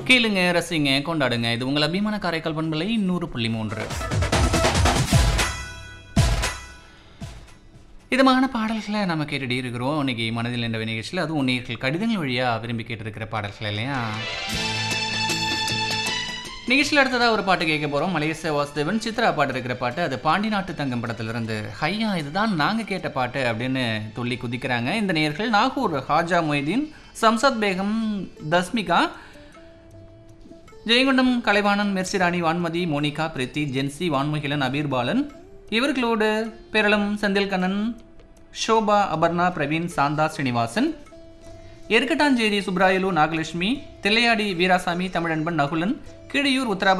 கேளுங்க ரசிங்க கொண்டாடுங்க இது உங்கள் அபிமான காரைக்கால் பண்பலை நூறு புள்ளி மூன்று இதமான பாடல்களை நம்ம கேட்டுட்டே இருக்கிறோம் இன்னைக்கு மனதில் என்ற நிகழ்ச்சியில் அதுவும் நேர்கள் கடிதங்கள் வழியாக விரும்பி கேட்டிருக்கிற பாடல்கள் இல்லையா நிகழ்ச்சியில் அடுத்ததாக ஒரு பாட்டு கேட்க போகிறோம் மலேசிய வாசுதேவன் சித்ரா பாட்டு இருக்கிற பாட்டு அது பாண்டி நாட்டு தங்கம் படத்திலிருந்து ஹையா இதுதான் நாங்கள் கேட்ட பாட்டு அப்படின்னு துள்ளி குதிக்கிறாங்க இந்த நேர்கள் நாகூர் ஹாஜா மொய்தீன் சம்சத் பேகம் தஸ்மிகா ஜெயங்கொண்டம் கலைவாணன் மெர்சிராணி வான்மதி மோனிகா பிரித்தி ஜென்சி வான்முகிலன் அபீர் பாலன் இவர்களோடு பேரளம் செந்தில்கண்ணன் ஷோபா அபர்ணா பிரவீன் சாந்தா ஸ்ரீனிவாசன் எருக்கட்டாஞ்சேரி சுப்ராயலு நாகலட்சுமி தில்லையாடி வீராசாமி தமிழன்பன் நகுலன் கீழையூர் உத்தராப